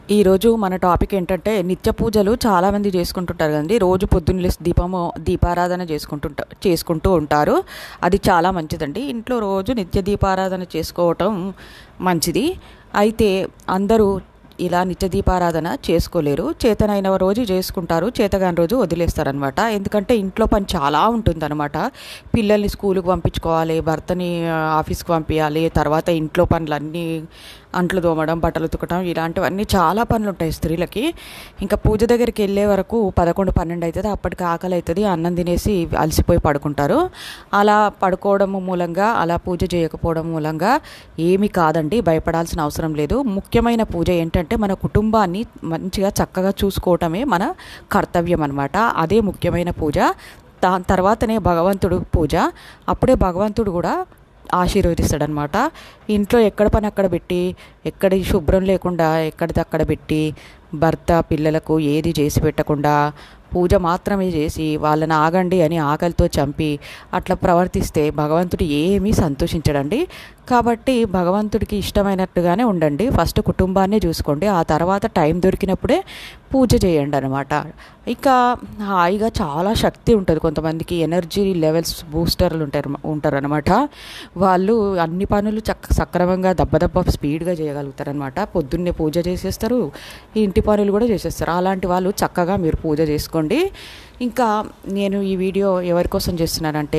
ఈరోజు మన టాపిక్ ఏంటంటే నిత్య పూజలు చాలామంది చేసుకుంటుంటారు కదండి రోజు పొద్దున్న లేసి దీపము దీపారాధన చేసుకుంటుంటా చేసుకుంటూ ఉంటారు అది చాలా మంచిదండి ఇంట్లో రోజు నిత్య దీపారాధన చేసుకోవటం మంచిది అయితే అందరూ ఇలా నిత్య దీపారాధన చేసుకోలేరు చేతనైన రోజు చేసుకుంటారు చేతగాని రోజు వదిలేస్తారనమాట ఎందుకంటే ఇంట్లో పని చాలా ఉంటుందన్నమాట పిల్లల్ని స్కూల్కి పంపించుకోవాలి భర్తని ఆ, ఆఫీస్కి పంపించాలి తర్వాత ఇంట్లో పనులన్నీ అంట్లు తోమడం బట్టలు ఉతకడం ఇలాంటివన్నీ చాలా పనులు ఉంటాయి స్త్రీలకి ఇంకా పూజ దగ్గరికి వెళ్ళే వరకు పదకొండు పన్నెండు అవుతుంది అప్పటికి ఆకలి అవుతుంది అన్నం తినేసి అలసిపోయి పడుకుంటారు అలా పడుకోవడం మూలంగా అలా పూజ చేయకపోవడం మూలంగా ఏమీ కాదండి భయపడాల్సిన అవసరం లేదు ముఖ్యమైన పూజ ఏంటంటే మన కుటుంబాన్ని మంచిగా చక్కగా చూసుకోవటమే మన కర్తవ్యం అనమాట అదే ముఖ్యమైన పూజ దాని తర్వాతనే భగవంతుడు పూజ అప్పుడే భగవంతుడు కూడా ఆశీర్వదిస్తాడనమాట ఇంట్లో ఎక్కడ పని అక్కడ పెట్టి ఎక్కడ శుభ్రం లేకుండా ఎక్కడిది అక్కడ పెట్టి భర్త పిల్లలకు ఏది చేసి పెట్టకుండా పూజ మాత్రమే చేసి వాళ్ళని ఆగండి అని ఆకలితో చంపి అట్లా ప్రవర్తిస్తే భగవంతుడు ఏమీ సంతోషించడండి కాబట్టి భగవంతుడికి ఇష్టమైనట్టుగానే ఉండండి ఫస్ట్ కుటుంబాన్ని చూసుకోండి ఆ తర్వాత టైం దొరికినప్పుడే పూజ చేయండి అనమాట ఇక హాయిగా చాలా శక్తి ఉంటుంది కొంతమందికి ఎనర్జీ లెవెల్స్ బూస్టర్లు ఉంటారు ఉంటారు అనమాట వాళ్ళు అన్ని పనులు చక్క సక్రమంగా దెబ్బ దెబ్బ స్పీడ్గా చేయగలుగుతారనమాట పొద్దున్నే పూజ చేసేస్తారు ఇంటి పనులు కూడా చేసేస్తారు అలాంటి వాళ్ళు చక్కగా మీరు పూజ చేసుకోండి ఇంకా నేను ఈ వీడియో ఎవరి కోసం చేస్తున్నానంటే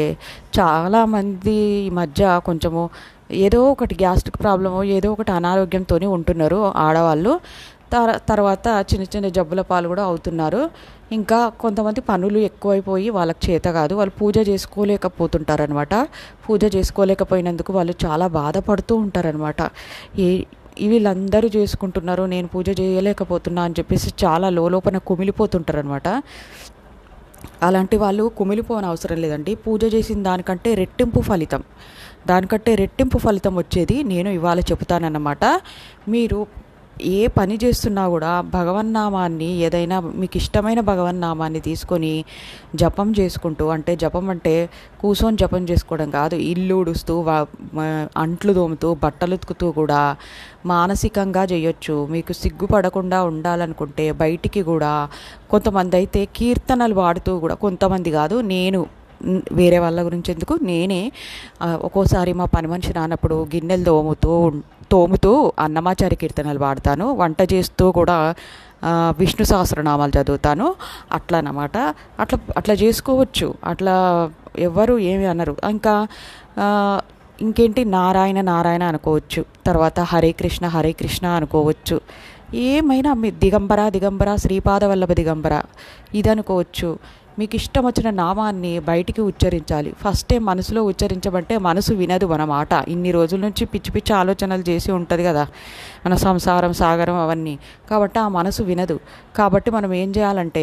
చాలామంది ఈ మధ్య కొంచెము ఏదో ఒకటి గ్యాస్ట్రిక్ ప్రాబ్లమో ఏదో ఒకటి అనారోగ్యంతో ఉంటున్నారు ఆడవాళ్ళు తర్ తర్వాత చిన్న చిన్న జబ్బుల పాలు కూడా అవుతున్నారు ఇంకా కొంతమంది పనులు ఎక్కువైపోయి వాళ్ళకి చేత కాదు వాళ్ళు పూజ చేసుకోలేకపోతుంటారనమాట పూజ చేసుకోలేకపోయినందుకు వాళ్ళు చాలా బాధపడుతూ ఉంటారనమాట ఏ వీళ్ళందరూ చేసుకుంటున్నారు నేను పూజ చేయలేకపోతున్నా అని చెప్పేసి చాలా లోపల కుమిలిపోతుంటారనమాట అలాంటి వాళ్ళు కుమిలిపోని అవసరం లేదండి పూజ చేసిన దానికంటే రెట్టింపు ఫలితం దానికంటే రెట్టింపు ఫలితం వచ్చేది నేను ఇవాళ చెబుతానన్నమాట మీరు ఏ పని చేస్తున్నా కూడా భగవన్నామాన్ని ఏదైనా మీకు ఇష్టమైన భగవన్నామాన్ని తీసుకొని జపం చేసుకుంటూ అంటే జపం అంటే కూర్చొని జపం చేసుకోవడం కాదు ఇల్లు ఉడుస్తూ వా- మ- అంట్లు తోముతూ బట్టలు ఉతుకుతూ కూడా మానసికంగా చేయొచ్చు మీకు సిగ్గుపడకుండా ఉండాలనుకుంటే బయటికి కూడా కొంతమంది అయితే కీర్తనలు పాడుతూ కూడా కొంతమంది కాదు నేను న్- వేరే వాళ్ళ గురించి ఎందుకు నేనే ఆ, ఒక్కోసారి మా పని మనిషి రానప్పుడు గిన్నెలు తోముతూ ఉన్- తోముతూ అన్నమాచారి కీర్తనలు పాడతాను వంట చేస్తూ కూడా ఆ, విష్ణు సహస్రనామాలు చదువుతాను అట్లా అన్నమాట అట్లా అట్లా చేసుకోవచ్చు అట్లా ఎవ్వరు ఏమి అనరు ఇంకా ఆ, ఇంకేంటి నారాయణ నారాయణ అనుకోవచ్చు తర్వాత హరే కృష్ణ హరే కృష్ణ అనుకోవచ్చు ఏమైనా మీ దిగంబర దిగంబర శ్రీపాద వల్లభ దిగంబర ఇది అనుకోవచ్చు మీకు ఇష్టం వచ్చిన నామాన్ని బయటికి ఉచ్చరించాలి ఫస్ట్ టైం మనసులో ఉచ్చరించమంటే మనసు వినదు మన మాట ఇన్ని రోజుల నుంచి పిచ్చి పిచ్చి ఆలోచనలు చేసి ఉంటుంది కదా మన సంసారం సాగరం అవన్నీ కాబట్టి ఆ మనసు వినదు కాబట్టి మనం ఏం చేయాలంటే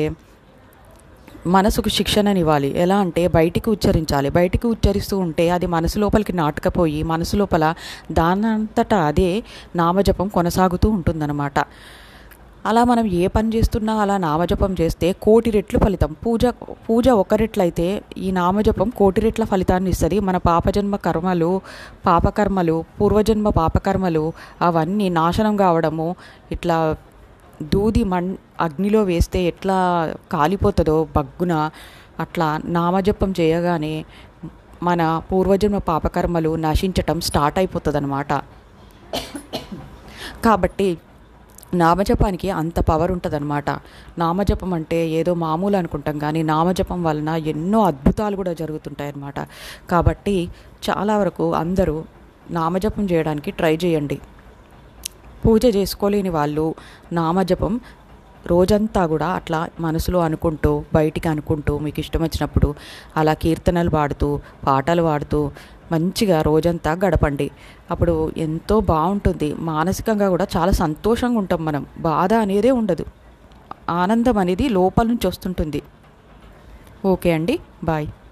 మనసుకు శిక్షణనివ్వాలి ఎలా అంటే బయటికి ఉచ్చరించాలి బయటికి ఉచ్చరిస్తూ ఉంటే అది మనసు లోపలికి నాటుకపోయి మనసు లోపల దానంతటా అదే నామజపం కొనసాగుతూ ఉంటుందన్నమాట అలా మనం ఏ పని చేస్తున్నా అలా నామజపం చేస్తే కోటి రెట్లు ఫలితం పూజ పూజ ఒక రెట్లయితే ఈ నామజపం కోటి రెట్ల ఫలితాన్ని ఇస్తుంది మన పాపజన్మ కర్మలు పాపకర్మలు పూర్వజన్మ పాపకర్మలు అవన్నీ నాశనం కావడము ఇట్లా దూది మన్ అగ్నిలో వేస్తే ఎట్లా కాలిపోతుందో బగ్గున అట్లా నామజపం చేయగానే మన పూర్వజన్మ పాపకర్మలు నశించటం స్టార్ట్ అయిపోతుంది కాబట్టి నామజపానికి అంత పవర్ ఉంటుందన్నమాట నామజపం అంటే ఏదో మామూలు అనుకుంటాం కానీ నామజపం వలన ఎన్నో అద్భుతాలు కూడా జరుగుతుంటాయి అన్నమాట కాబట్టి చాలా వరకు అందరూ నామజపం చేయడానికి ట్రై చేయండి పూజ చేసుకోలేని వాళ్ళు నామజపం రోజంతా కూడా అట్లా మనసులో అనుకుంటూ బయటికి అనుకుంటూ మీకు ఇష్టం వచ్చినప్పుడు అలా కీర్తనలు పాడుతూ పాటలు పాడుతూ మంచిగా రోజంతా గడపండి అప్పుడు ఎంతో బాగుంటుంది మానసికంగా కూడా చాలా సంతోషంగా ఉంటాం మనం బాధ అనేదే ఉండదు ఆనందం అనేది లోపల నుంచి వస్తుంటుంది ఓకే అండి బాయ్